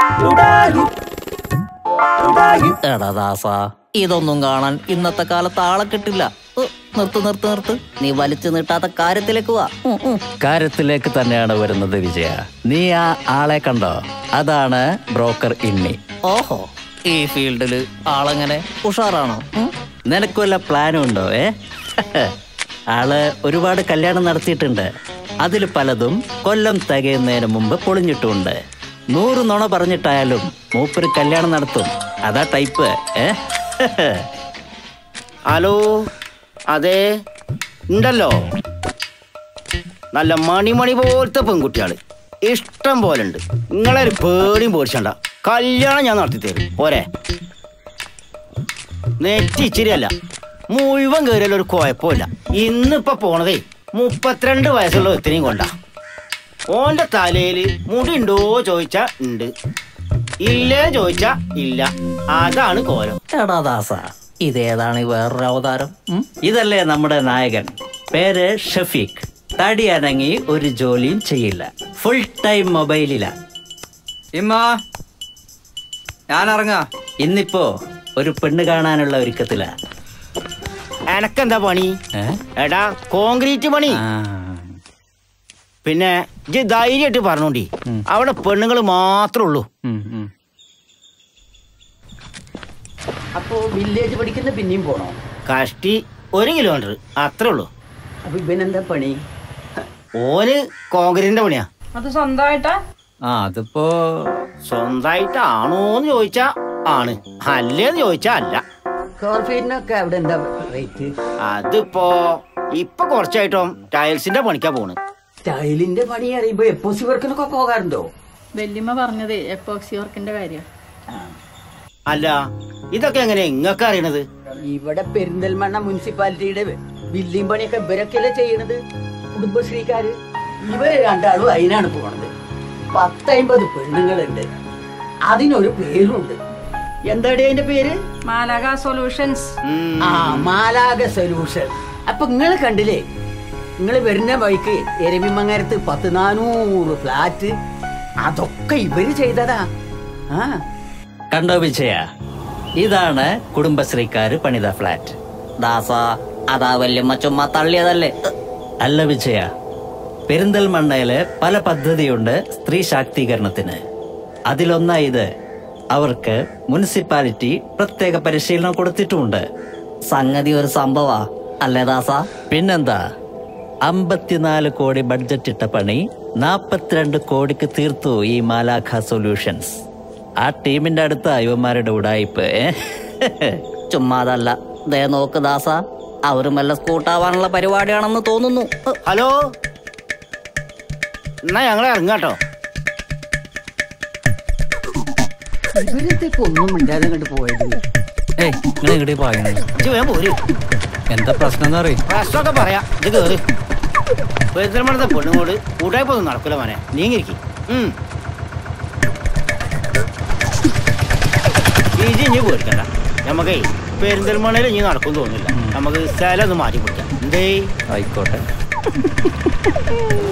എടാ ദാസ ഇതൊന്നും കാണാൻ ഇന്നത്തെ കാലത്ത് ആളെ കിട്ടില്ല ഉ, നിർത്ത് നിർത്ത് നിർത്ത് നീ വലിച്ചു നീട്ടാത്ത കാര്യത്തിലേക്ക് വാ ഉം, ഉം. കാര്യത്തിലേക്ക് തന്നെയാണ് വരുന്നത് വിജയ നീ ആ ആളെ കണ്ടോ അതാണ് ബ്രോക്കർ ഇണ്ണി ഓഹോ ഈ ഫീൽഡില് ആളെങ്ങനെ ഉഷാറാണോ ഉം? നിനക്ക് വല്ല പ്ലാനും ഉണ്ടോ ഏ ആള് ഒരുപാട് കല്യാണം നടത്തിയിട്ടുണ്ട് അതിൽ പലതും കൊല്ലം തികയുന്നതിന് മുമ്പ് പൊളിഞ്ഞിട്ടുമുണ്ട് നൂറ് നുണ പറഞ്ഞിട്ടായാലും മൂപ്പര് കല്യാണം നടത്തും അതാ ടൈപ്പ് ഏ ഹലോ അതെ ഉണ്ടല്ലോ നല്ല മണിമണി പോലത്തെ പെൺകുട്ടികള് ഇഷ്ടം പോലെ ഉണ്ട് നിങ്ങളെ ഒരു പേടിയും പേടിച്ചണ്ട കല്യാണം ഞാൻ നടത്തി തരും പോരെ നെറ്റി ഇച്ചിരിയല്ല മുഴുവൻ കയറിയാലും ഒരു കുഴപ്പമില്ല ഇന്നിപ്പൊ പോണതേ മുപ്പത്തിരണ്ട് വയസ്സുള്ള ഒത്തിരിയും കൊണ്ടാ ഓന്റെ തലയില് മുടി ഉണ്ടോ ചോദിച്ചാ ഉണ്ട് ഇല്ലേ ചോദിച്ചാ ഇല്ല അതാണ് കോലം എടാ ദാസ ഇതേതാണ് ഈ വേറൊരു അവതാരം ഉം? ഇതല്ലേ നമ്മുടെ നായകൻ പേര് ഷഫീഖ് തടി അനങ്ങി ഒരു ജോലിയും ചെയ്യില്ല ഫുൾ ടൈം മൊബൈലില ഇമ്മ ഞാൻ ഇറങ്ങാ ഇന്നിപ്പോ ഒരു പെണ്ണ് കാണാനുള്ള ഒരുക്കത്തില എനക്കെന്താ പണി എടാ കോൺക്രീറ്റ് പണി പിന്നെ ഇജ്ജ് ധൈര്യമായിട്ട് പറഞ്ഞോണ്ടി അവിടെ പെണ്ണുങ്ങൾ മാത്രമേ ഉള്ളൂ അപ്പോ വില്ലേജ് പഠിക്കുന്ന പിന്നെയും പോണോ കഷ്ടി ഒരു കിലോമീറ്റർ അത്രേ ഉള്ളൂ അപ്പൊ ഇവനെന്താ പണി ഓന് കോൺക്രീറ്റിന്റെ പണിയാ അത് സ്വന്തമായിട്ടാ ആ അതിപ്പോ സ്വന്തമായിട്ടാണോന്ന് ചോദിച്ചാ ആണ് അല്ലേന്ന് ചോദിച്ചാ അല്ല കോർഫീറ്റിനൊക്കെ അവിടെ എന്താ റേറ്റ് അതിപ്പോ ഇപ്പൊ കുറച്ചായിട്ടും ടൈൽസിന്റെ പണിക്കാ പോണ് ടൈലിന്റെ പണി അറിയുമ്പോ എപ്പോസി വർക്കിനൊക്കെ പോകാറുണ്ടോ വല്യമ്മ പറഞ്ഞതേ എപ്പോക്സി വർക്കിന്റെ കാര്യം അല്ല ഇതൊക്കെ എങ്ങനെ ഇങ്ങക്ക് അറിയണത് ഇവിടെ പെരിന്തൽമണ്ണ മുനിസിപ്പാലിറ്റിയുടെ ബില്ലിംഗ് പണിയൊക്കെ ഇവരൊക്കെയല്ലേ ചെയ്യണത് കുടുംബശ്രീക്കാര് ഇവര് രണ്ടാളും അതിനാണ് പോണത് പത്തമ്പത് പെണ്ണുങ്ങളുണ്ട് അതിനൊരു പേരുണ്ട് എന്താടി അതിന്റെ പേര് മാലാക സൊല്യൂഷൻസ് ആ മാലാക സൊല്യൂഷൻ അപ്പൊ നിങ്ങൾ കണ്ടില്ലേ നിങ്ങൾ വരുന്ന വഴിക്ക് എരവിമങ്ങരത്ത് പത്ത് നാനൂറ് ഫ്ലാറ്റ് അതൊക്കെ ഇവര് ചെയ്തതാ ആ കണ്ടോ വിജയ ഇതാണ് കുടുംബശ്രീക്കാര് പണിത ഫ്ലാറ്റ് ദാസ അതാ വല്യമ്മ ചുമ്മാ തള്ളിയതല്ലേ അല്ല വിജയ പെരിന്തൽമണ്ണയില് പല പദ്ധതിയുണ്ട് സ്ത്രീ ശാക്തീകരണത്തിന് അതിലൊന്നാ ഇത് അവർക്ക് മുനിസിപ്പാലിറ്റി പ്രത്യേക പരിശീലനം കൊടുത്തിട്ടുമുണ്ട് സംഗതി ഒരു സംഭവ അല്ലേ ദാസ പിന്നെന്താ അമ്പത്തിനാല് കോടി ബഡ്ജറ്റ് ഇട്ട പണി നാപ്പത്തിരണ്ട് കോടിക്ക് തീർത്തു ഈ മാലാഖ സൊല്യൂഷൻസ് ആ ടീമിന്റെ അടുത്ത യുവന്മാരുടെ ഉടായിപ്പ് ഏ? ചുമ്മാതല്ല ദേ നോക്ക് ദാസ അവരും വല്ല സ്കൂട്ടാവാനുള്ള പരിപാടിയാണെന്ന് തോന്നുന്നു ഹലോ എന്നാ ഞങ്ങൾ ഇറങ്ങാട്ടോ ഇവരത്തേക്ക് ഒന്നും മിണ്ടാതെ കണ്ട് പോയത് ഏയ് നിങ്ങൾ എങ്ങോട്ടേ പറയുന്നത് ഇജ്ജ് വേഗം പോര് എന്താ പ്രശ്നം എന്ന് പറയും പ്രശ്നമൊക്കെ പറയാം ഇത് കേറ് പെരുന്തൽമണത്തെ പെണ്ണുങ്ങോട് ഉടായ്പൊന്നും നടക്കില്ല മോനെ നീങ്ങിരിക്കും ഇജി ഇനി പേടിക്കണ്ട നമുക്കേ പെരിന്തൽമണയിൽ ഇനി നടക്കും തോന്നില്ല നമുക്ക് സ്ഥലം ഒന്ന് മാറ്റി പിടിക്കാം എന്തേ ആയിക്കോട്ടെ